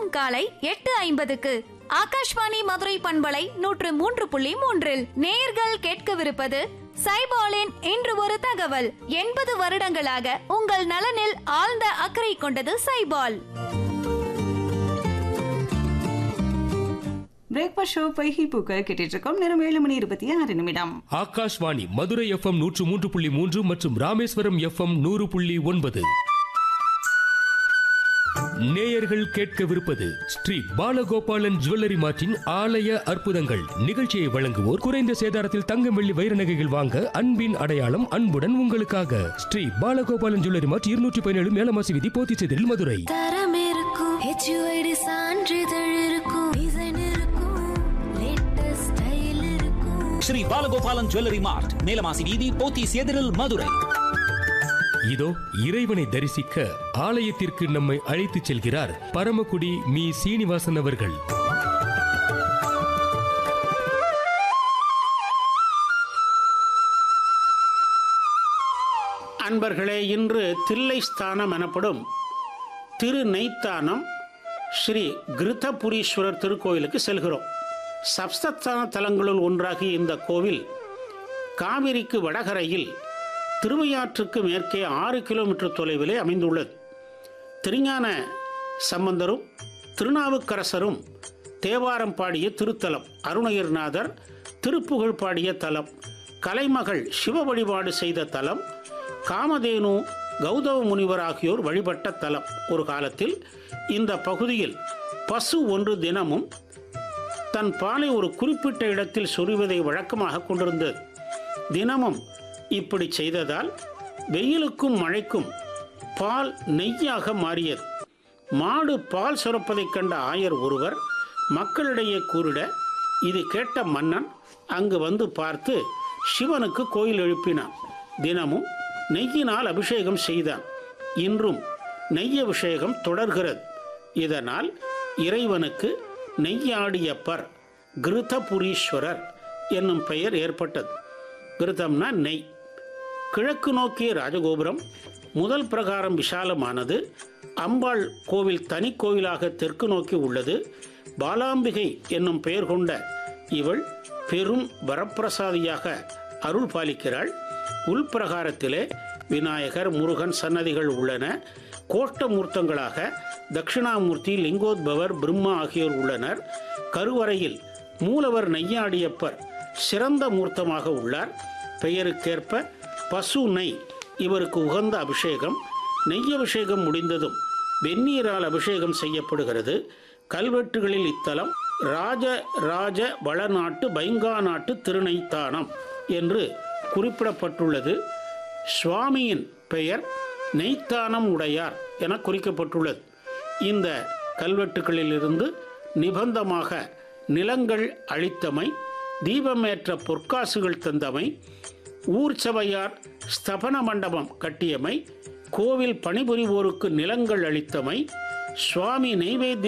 தினமும் காலை எட்டு ஐம்பதுக்கு ஆகாஷ்வாணி மதுரை பண்பலை நூற்று மூன்று புள்ளி மூன்றில் நேர்கள் கேட்கவிருப்பது சைபாலின் இன்று ஒரு தகவல் எண்பது வருடங்களாக உங்கள் நலனில் ஆழ்ந்த அக்கறை கொண்டது சைபால் பிரேக்ஃபாஸ்ட் ஷோ பைகி பூக்கள் கேட்டுட்டு இருக்கோம் நேரம் ஏழு மணி இருபத்தி ஆறு நிமிடம் ஆகாஷ்வாணி மதுரை எஃப்எம் நூற்று மூன்று புள்ளி மூன்று மற்றும் ராமேஸ்வரம் எஃப்எம் நூறு புள்ளி ஒன்பது நேயர்கள் கேட்கவிருப்பது ஸ்ரீ பாலகோபாலன் ஜுவல்லரி மார்ட்டின் ஆலய அற்புதங்கள் நிகழ்ச்சியை வழங்குவோர் குறைந்த சேதாரத்தில் தங்கம் வெள்ளி வைர நகைகள் வாங்க அன்பின் அடையாளம் அன்புடன் உங்களுக்காக ஸ்ரீ பாலகோபாலன் ஜுவல்லரி மார்ட் இருநூற்றி பதினேழு மேலமாசி விதி போத்திச்செதில் மதுரை தரம் இருக்கும் ஹெச்யூஐடி சான்றிதழ் இருக்கும் டிசைன் இருக்கும் லேட்டஸ்ட் ஸ்டைல் இருக்கும் ஸ்ரீ பாலகோபாலன் ஜுவல்லரி மார்ட் மேலமாசி வீதி போத்தீஸ் எதிரில் மதுரை இதோ இறைவனை தரிசிக்க ஆலயத்திற்கு நம்மை அழைத்துச் செல்கிறார் பரமக்குடி மீ சீனிவாசன் அவர்கள் அன்பர்களே இன்று தில்லை ஸ்தானம் எனப்படும் திரு நெய்த்தானம் ஸ்ரீ கிருத்தபுரீஸ்வரர் திருக்கோயிலுக்கு செல்கிறோம் சப்தஸ்தான தலங்களுள் ஒன்றாகிய இந்த கோவில் காவிரிக்கு வடகரையில் திருவையாற்றுக்கு மேற்கே ஆறு கிலோமீட்டர் தொலைவிலே அமைந்துள்ளது திருஞான சம்பந்தரும் திருநாவுக்கரசரும் தேவாரம் பாடிய திருத்தலம் அருணகிரிநாதர் திருப்புகழ் பாடிய தலம் கலைமகள் சிவ வழிபாடு செய்த தலம் காமதேனு கௌதம முனிவர் ஆகியோர் வழிபட்ட தலம் ஒரு காலத்தில் இந்த பகுதியில் பசு ஒன்று தினமும் தன் பாலை ஒரு குறிப்பிட்ட இடத்தில் சொருவதை வழக்கமாக கொண்டிருந்தது தினமும் இப்படி செய்ததால் வெயிலுக்கும் மழைக்கும் பால் நெய்யாக மாறியது மாடு பால் சுரப்பதைக் கண்ட ஆயர் ஒருவர் மக்களிடையே கூறிட இது கேட்ட மன்னன் அங்கு வந்து பார்த்து சிவனுக்கு கோயில் எழுப்பினான் தினமும் நெய்யினால் அபிஷேகம் செய்தான் இன்றும் நெய் அபிஷேகம் தொடர்கிறது இதனால் இறைவனுக்கு நெய்யாடியப்பர் கிருதபுரீஸ்வரர் என்னும் பெயர் ஏற்பட்டது கிருதம்னா நெய் கிழக்கு நோக்கிய ராஜகோபுரம் முதல் பிரகாரம் விசாலமானது அம்பாள் கோவில் தனி கோவிலாக தெற்கு நோக்கி உள்ளது பாலாம்பிகை என்னும் பெயர் கொண்ட இவள் பெரும் வரப்பிரசாதியாக அருள் பாலிக்கிறாள் உள்பிரகாரத்திலே விநாயகர் முருகன் சன்னதிகள் உள்ளன கோஷ்ட மூர்த்தங்களாக தட்சிணாமூர்த்தி லிங்கோத்பவர் பிரம்மா ஆகியோர் உள்ளனர் கருவறையில் மூலவர் நெய்யாடியப்பர் சிறந்த மூர்த்தமாக உள்ளார் பெயருக்கேற்ப பசு நெய் இவருக்கு உகந்த அபிஷேகம் நெய் அபிஷேகம் முடிந்ததும் வெந்நீரால் அபிஷேகம் செய்யப்படுகிறது கல்வெட்டுகளில் இத்தலம் ராஜ ராஜ வளநாட்டு பைங்கா நாட்டு திருநெய்த்தானம் என்று குறிப்பிடப்பட்டுள்ளது சுவாமியின் பெயர் நெய்த்தானம் உடையார் என குறிக்கப்பட்டுள்ளது இந்த கல்வெட்டுகளிலிருந்து நிபந்தமாக நிலங்கள் அளித்தமை தீபமேற்ற பொற்காசுகள் தந்தமை ஊர் சபையார் ஸ்தபன மண்டபம் கட்டியமை கோவில் பணிபுரிவோருக்கு நிலங்கள் அளித்தமை சுவாமி நெய்வேத்திய